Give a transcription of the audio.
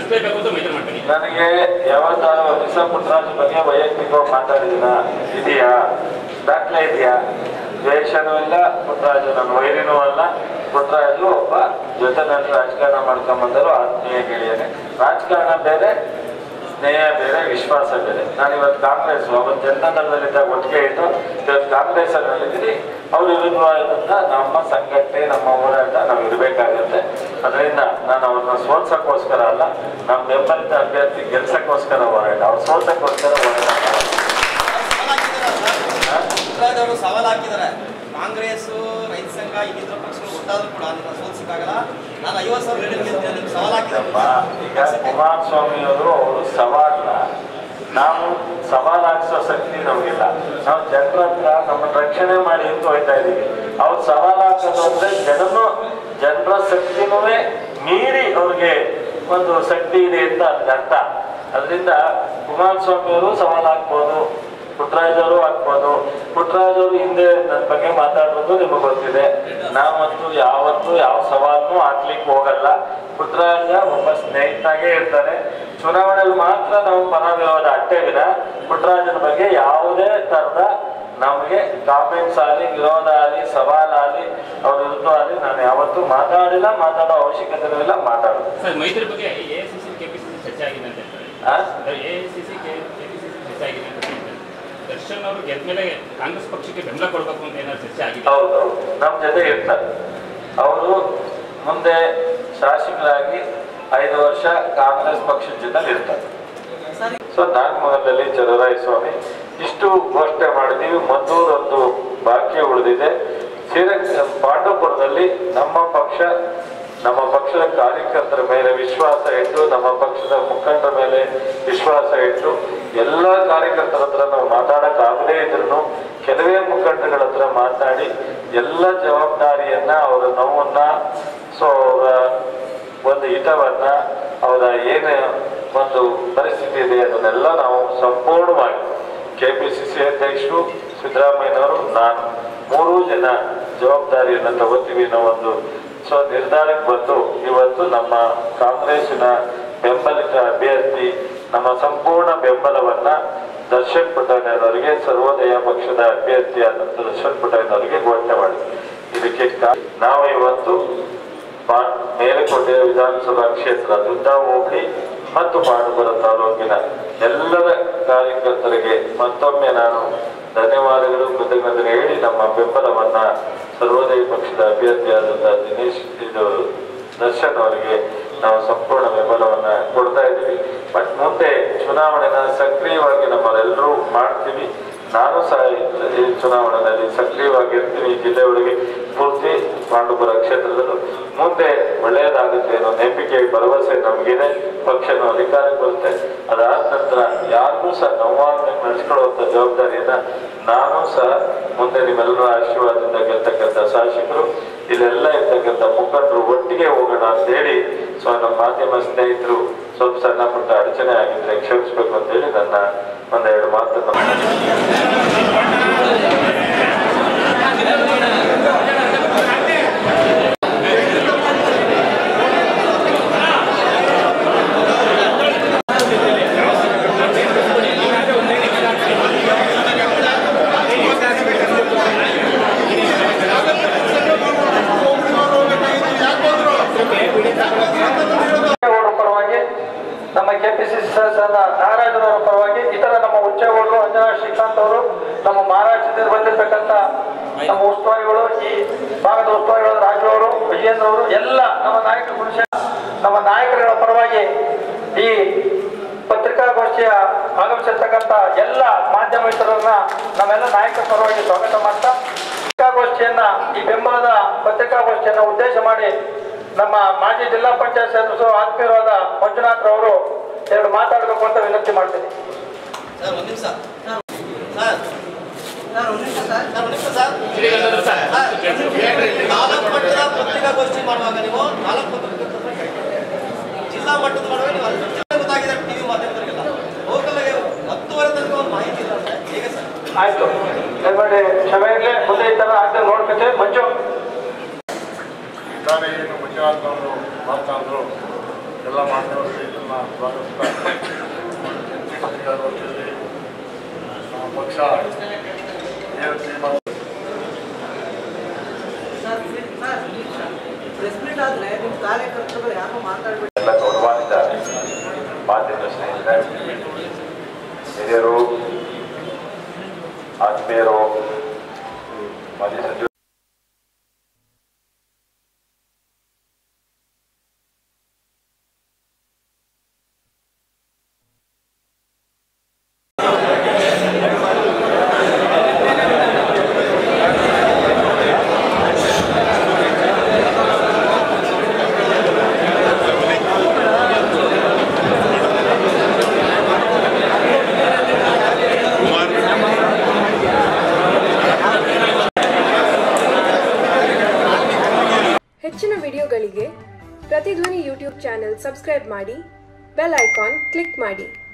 ನಡೆಸಲೇಬೇಕು ಅಂತ ಮೈತ್ರಿ ಮಾಡ್ತೀನಿ ನನಗೆ ಯಾವತ್ತಾರು ದಿವಸ ಪುಟ್ಟರಾಜ್ ಬಗ್ಗೆ ವೈಯಕ್ತಿಕವಾಗಿ ಮಾತಾಡಿದಿನ ಇದೆಯಾ ದಾಖಲೆ ಇದೆಯಾ ದ್ವೇಷನೂ ಇಲ್ಲ ಪುಟ್ಟರಾಜು ನನ್ನ ವೈರಿನೂ ಅಲ್ಲ ಪುಟ್ಟರಾಜು ಒಬ್ಬ ಜೊತೆ ನನ್ನ ರಾಜಕಾರಣ ಮಾಡ್ಕೊಂಬಂದರು ಆತ್ಮೀಯ ಗೆಳೆಯನೆ ರಾಜಕಾರಣ ಬೇರೆ ಸ್ನೇಹ ಬೇರೆ ವಿಶ್ವಾಸ ಬೇರೆ ನಾನು ಇವತ್ತು ಕಾಂಗ್ರೆಸ್ ಅವತ್ತು ಜನತಾ ದಳದಲ್ಲಿದ್ದಾಗ ಒಟ್ಟಿಗೆ ಇದ್ದು ಇವತ್ತು ಕಾಂಗ್ರೆಸ್ ಅನ್ನಲ್ಲಿದ್ದೀನಿ ಅವ್ರ ವಿರುದ್ಧವಾದಂಥ ನಮ್ಮ ಸಂಘಟನೆ ನಮ್ಮ ಹೋರಾಟ ನಾವು ಇರಬೇಕಾಗತ್ತೆ ಅದರಿಂದ ನಾನು ಅವ್ರನ್ನ ಸೋಲ್ಸಕ್ಕೋಸ್ಕರ ಅಲ್ಲ ನಮ್ಮ ಬೆಂಬಲಿತ ಅಭ್ಯರ್ಥಿ ಗೆಲ್ಸಕ್ಕೋಸ್ಕರ ಹೋರಾಟ ಅವ್ರು ಸೋಲ್ಸಕ್ಕೋಸ್ಕರ ಹೋರಾಟ ಮಾಡಲ್ಲ. ಹಾ? ಪುಟ್ಟರಾಜ್ ಅವರು ಸವಾಲು ಹಾಕಿದ್ದಾರೆ ಕಾಂಗ್ರೆಸ್ ರೈತ ಸಂಘ ಇನ್ನಿತರ ಪಕ್ಷಗಳು ಒಟ್ಟಾದ್ರೂ ಕೂಡ ನಿಮ್ಮ ಸೋಲಿಸಕ್ಕಾಗಲ್ಲ ನಾನು ಐವತ್ತು ಸಾವಿರ ಲೀಡರ್ ಗೆಲ್ತೀನಿ ನಿಮ್ಗೆ ಸವಾಲು ಅಪ್ಪ, ಈಗ ಹಾಕಿದ್ದಾರೆ ಕುಮಾರಸ್ವಾಮಿಯವರು ಅವರು ಸವಾಲ ನಾವು ಸವಾಲ್ ಹಾಕ್ಸೋ ಶಕ್ತಿ ನಮಗಿಲ್ಲ ನಾವು ಜನರ ಹತ್ರ ನಮ್ಮನ್ನ ರಕ್ಷಣೆ ಮಾಡಿ ಅಂತ ಹೋಯ್ತಾ ಇದೀವಿ ಅವ್ರು ಸವಾಲ್ ಹಾಕೋದು ಅಂದ್ರೆ ಜನನು ಜನರ ಶಕ್ತಿನೂ ಮೀರಿ ಅವ್ರಿಗೆ ಒಂದು ಶಕ್ತಿ ಇದೆ ಅಂತ ಅದ್ರ ಅರ್ಥ ಅದರಿಂದ ಕುಮಾರಸ್ವಾಮಿ ಅವರು ಸವಾಲ್ ಹಾಕ್ಬೋದು ಪುಟ್ಟರಾಜ್ ಅವರು ಹಾಕ್ಬೋದು ಪುಟ್ಟರಾಜ್ ಅವರು ಹಿಂದೆ ನನ್ನ ಬಗ್ಗೆ ಮಾತಾಡೋದು ನಿಮಗೆ ಗೊತ್ತಿದೆ ನಾವಂತೂ ಯಾವತ್ತೂ ಯಾವ ಸವಾಲನ್ನು ಹಾಕ್ಲಿಕ್ಕೆ ಹೋಗಲ್ಲ ಪುಟ್ಟರಾಜ ಒಬ್ಬ ಸ್ನೇಹಿತಾಗೆ ಇರ್ತಾನೆ ಚುನಾವಣೆಯಲ್ಲಿ ಮಾತ್ರ ನಾವು ಪರ ವಿರೋಧ ಅಟ್ಟೆ ವಿನ ಪುಟ್ಟರಾಜನ ಬಗ್ಗೆ ಯಾವುದೇ ತರದ ನಮಗೆ ಕಾಮೆಂಟ್ಸ್ ಆಗಲಿ ವಿರೋಧ ಆಗಲಿ ಸವಾಲಾಗಲಿ ಅವ್ರ ವಿರುದ್ಧ ಆಗಲಿ ನಾನು ಯಾವತ್ತೂ ಮಾತಾಡಿಲ್ಲ ಮಾತಾಡೋ ಅವಶ್ಯಕತೆನೂ ಇಲ್ಲ ಮಾತಾಡೋದು ಸರ್ ಮೈತ್ರಿ ಬಗ್ಗೆ A C C K P C ಚರ್ಚೆ ಆಗಿದೆ ಅಂತ ಹೇಳ್ತಾರೆ ಆ? A C C K P C ಚರ್ಚೆ ಆಗಿದೆ ಅಂತ ಹೇಳ್ತಾರೆ ದರ್ಶನ್ ಅವರು ಗೆದ್ದ ಮೇಲೆ ಕಾಂಗ್ರೆಸ್ ಪಕ್ಷಕ್ಕೆ ಬೆಂಬಲ ಕೊಡಬೇಕು ಅಂತ ಏನಾದ್ರು ಚರ್ಚೆ ಆಗಿದೆ ಹೌದು ನಮ್ಮ ಜೊತೆ ಇರ್ತಾರೆ ಅವರು ಮುಂದೆ ಶಾಸಕರಾಗಿ ಐದು ವರ್ಷ ಕಾಂಗ್ರೆಸ್ ಪಕ್ಷದ ಜೊತೆ ಇರ್ತಾರೆ ಸೊ ನಾಗಮಂಗಲದಲ್ಲಿ ಚಲರಾಯ ಸ್ವಾಮಿ ಇಷ್ಟು ಘೋಷಣೆ ಮಾಡಿದೀವಿ ಮದ್ದೂರೊಂದು ಬಾಕಿ ಉಳಿದಿದೆ ಶ್ರೀರಂಗ ಪಾಂಡವಪುರದಲ್ಲಿ ನಮ್ಮ ಪಕ್ಷ ನಮ್ಮ ಪಕ್ಷದ ಕಾರ್ಯಕರ್ತರ ಮೇಲೆ ವಿಶ್ವಾಸ ಇಟ್ಟು ನಮ್ಮ ಪಕ್ಷದ ಮುಖಂಡರ ಮೇಲೆ ವಿಶ್ವಾಸ ಇಟ್ಟು ಎಲ್ಲ ಕಾರ್ಯಕರ್ತರ ಹತ್ರ ನಾವು ಮಾತಾಡಕ್ಕಾಗದೇ ಇದ್ರು ಕೆಲವೇ ಮುಖಂಡಗಳ ಹತ್ರ ಮಾತಾಡಿ ಎಲ್ಲ ಜವಾಬ್ದಾರಿಯನ್ನ ಅವರ ನೋವನ್ನ ಸೊ ಅವರ ಒಂದು ಹಿತವನ್ನ ಅವರ ಏನು ಒಂದು ಪರಿಸ್ಥಿತಿ ಇದೆ ಅದನ್ನೆಲ್ಲ ನಾವು ಸಂಪೂರ್ಣವಾಗಿ ಕೆ ಪಿ ಸಿ ಸಿ ಅಧ್ಯಕ್ಷರು ಸಿದ್ದರಾಮಯ್ಯನವರು ನಾನು ಮೂರೂ ಜನ ಜವಾಬ್ದಾರಿಯನ್ನು ತಗೋತೀವಿ ಅನ್ನೋ ಒಂದು ಸೊ ನಿರ್ಧಾರಕ್ಕೆ ಬಂದು ಇವತ್ತು ನಮ್ಮ ಕಾಂಗ್ರೆಸ್ಸಿನ ಬೆಂಬಲಿತ ಅಭ್ಯರ್ಥಿ ನಮ್ಮ ಸಂಪೂರ್ಣ ಬೆಂಬಲವನ್ನ ದರ್ಶನ್ ಪುಟ್ಟಣ್ಣನವರಿಗೆ ಸರ್ವೋದಯ ಪಕ್ಷದ ಅಭ್ಯರ್ಥಿಯಾದಂಥ ದರ್ಶನ್ ಪುಟ್ಟಣ್ಣನವರಿಗೆ ಘೋಷಣೆ ಮಾಡಿದ್ವಿ ಇದಕ್ಕೆ ಕಾ- ನಾವು ಇವತ್ತು ಪಾ- ಮೇಲುಕೋಟೆ ವಿಧಾನಸಭಾ ಕ್ಷೇತ್ರ ದುದ್ದ ಹೋಬಳಿ ಮತ್ತು ಪಾಂಡುಪುರ ತಾಲೂಕಿನ ಎಲ್ಲರ ಕಾರ್ಯಕರ್ತರಿಗೆ ಮತ್ತೊಮ್ಮೆ ನಾನು ಧನ್ಯವಾದಗಳು ಕೃತಜ್ಞತೆ ಹೇಳಿ ನಮ್ಮ ಬೆಂಬಲವನ್ನ ಸರ್ವೋದಯ ಪಕ್ಷದ ಅಭ್ಯರ್ಥಿಯಾದಂತಹ ದಿನೇಶ್ ಇದು ದರ್ಶನ್ ಅವರಿಗೆ ನಾವು ಸಂಪೂರ್ಣ ಬೆಂಬಲವನ್ನ ಕೊಡ್ತಾ ಇದ್ದೀವಿ ಬಟ್ ಮುಂದೆ ಚುನಾವಣೆನ ಸಕ್ರಿಯವಾಗಿ ನಮ್ಮರೆಲ್ಲರೂ ಮಾಡ್ತೀವಿ ನಾನು ಸಹ ಈ ಚುನಾವಣೆಯಲ್ಲಿ ಸಕ್ರಿಯವಾಗಿರ್ತೀನಿ ಈ ಜಿಲ್ಲೆ ಒಳಗೆ ಪೂರ್ತಿ ಪಾಂಡುಪುರ ಕ್ಷೇತ್ರದಲ್ಲೂ ಮುಂದೆ ಒಳ್ಳೆಯದಾಗುತ್ತೆ ಅನ್ನೋ ನಂಬಿಕೆ ಭರವಸೆ ನಮಗಿದೆ ಪಕ್ಷನ ಅಧಿಕಾರಕ್ಕೆ ಬರುತ್ತೆ ಅದಾದ ನಂತರ ಯಾರಿಗೂ ಸಹ ನೋವಾಗದಂಗೆ ನಡೆಸ್ಕೊಳ್ಳುವಂಥ ಜವಾಬ್ದಾರಿಯನ್ನ ನಾನು ಸಹ ಮುಂದೆ ನಿಮ್ಮೆಲ್ಲರ ಆಶೀರ್ವಾದದಿಂದ ಗೆಲ್ತಕ್ಕಂಥ ಶಾಸಕರು ಇಲ್ಲೆಲ್ಲ ಇರ್ತಕ್ಕಂಥ ಮುಖಂಡರು ಒಟ್ಟಿಗೆ ಹೋಗೋಣ ಅಂತ ಹೇಳಿ ಸೊ ನಮ್ಮ ಮಾಧ್ಯಮ ಸ್ನೇಹಿತರು ಸ್ವಲ್ಪ ಸಣ್ಣ ಪುಟ್ಟ ಅಡಚಣೆ ಆಗಿದ್ರೆ ಕ್ಷಮಿಸ್ಬೇಕು ಅಂತ ಹೇಳಿ ನನ್ನ ಒಂದೆರಡು ಮಾತನ್ನು ಅವರ ಪರವಾಗಿ ನಮ್ಮ ಕೆಪಿಸಿಸಿ ಸದಸ್ಯರಾದ ನಾಗರಾಜರವರ ಪರವಾಗಿ ಇತರ ನಮ್ಮ ಉಚ್ಚೇಗೌಡರು ಅಂಜನಾ ಶ್ರೀಕಾಂತ್ ಅವರು ನಮ್ಮ ಮಹಾರಾಷ್ಟ್ರದಿಂದ ಬಂದಿರತಕ್ಕಂಥ ನಮ್ಮ ಉಸ್ತುವಾರಿಗಳು ಈ ಭಾಗದ ಉಸ್ತುವಾರಿಗಳು ರಾಜು ಅವರು ವಿಜೇಂದ್ರ ಅವರು ಎಲ್ಲ ನಮ್ಮ ನಾಯಕ ಪುರುಷ ನಮ್ಮ ನಾಯಕರ ಪರವಾಗಿ ಈ ಪತ್ರಿಕಾಗೋಷ್ಠಿಯ ಆಗಮಿಸಿರ್ತಕ್ಕಂಥ ಎಲ್ಲ ಮಾಧ್ಯಮ ಮಿತ್ರರನ್ನ ನಮ್ಮೆಲ್ಲ ನಾಯಕರ ಪರವಾಗಿ ಸ್ವಾಗತ ಮಾಡ್ತಾ ಪತ್ರಿಕಾಗೋಷ್ಠಿಯನ್ನ ಈ ಬೆಂಬಲದ ಪತ್ರಿಕಾಗೋಷ್ಠಿಯನ್ನ ಉದ್ದೇಶ ಮಾಡಿ ನಮ್ಮ ಮಾಜಿ ಜಿಲ್ಲಾ ಪಂಚಾಯತ್ ಸದಸ್ಯರು ಆತ್ಮೀಯರಾದ ಮಂಜುನಾಥ್ ರವರು ಎರಡು ಮಾತಾಡಬೇಕು ಅಂತ ವಿನಂತಿ ಮಾಡ್ತೀನಿ ಸರ್ ಒಂದು ನಿಮಿಷ ಸರ್ ಸರ್ ಒಂದು ನಿಮಿಷ ಸರ್ ಸರ್ ಒಂದು ನಿಮಿಷ ಸರ್ ಶ್ರೀಗಂಧದ ಸರ್, ಸರ್, ನಾಲ್ಕು ಮಟ್ಟದ ಪತ್ರಿಕಾಗೋಷ್ಠಿ ಮಾಡುವಾಗ ನೀವು ನಾಲ್ಕು ಪತ್ರಿಕೆ ಜಿಲ್ಲಾ ಮಟ್ಟದ ಮಾಡುವಾಗ ನೀವು ಹತ್ತು ಜನ ಗೊತ್ತಾಗಿದೆ ಟಿವಿ ಮಾಧ್ಯಮದವರಿಗೆಲ್ಲ ಲೋಕಲ್ ಹತ್ತುವರೆ ತನಕ ಒಂದು ಮಾಹಿತಿ ಇಲ್ಲ ಅಂದ್ರೆ ಹೇಗೆ ಸರ್ ಆಯ್ತು ದಯಮಾಡಿ ಕ್ಷಮೆ ಇರಲಿ ಮುಂದೆ ಈ ತರ ಆಗ್ತದೆ ನೋಡ್ಕೊತೀವಿ ಮಂಜು ನಾನು ಏನು ಮಂಜುನಾಥ್ ಅವರು ಮಾತನಾಡಿದ್ರು ಎಲ್ಲ ಮಾಧ್ಯಮದಲ್ಲಿ ಇದನ್ನು ಸ್ವಾಗತಿಸ್ತಾ ವತಿಯಲ್ಲಿ ನಮ್ಮ ಪಕ್ಷ ಏನು ತೀರ್ಮಾನ ಪ್ರೆಸ್ ಮೀಟ್ ಆದ್ರೆ ನಿಮ್ಮ ಕಾರ್ಯಕರ್ತರುಗಳು ಯಾರು ಮಾತಾಡ್ಬೇಕು ಎಲ್ಲ ಗೌರವಾನ್ವಿತ ಮಾಧ್ಯಮ ಸ್ನೇಹಿತರೆ ಹಿರಿಯರು ಆತ್ಮೀಯರು ಮಾಜಿ ಸಚಿವರು ಹೆಚ್ಚಿನ ವಿಡಿಯೋಗಳಿಗೆ ಪ್ರತಿಧ್ವನಿ ಯೂಟ್ಯೂಬ್ ಚಾನೆಲ್ ಸಬ್ಸ್ಕ್ರೈಬ್ ಮಾಡಿ ಬೆಲ್ ಐಕಾನ್ ಕ್ಲಿಕ್ ಮಾಡಿ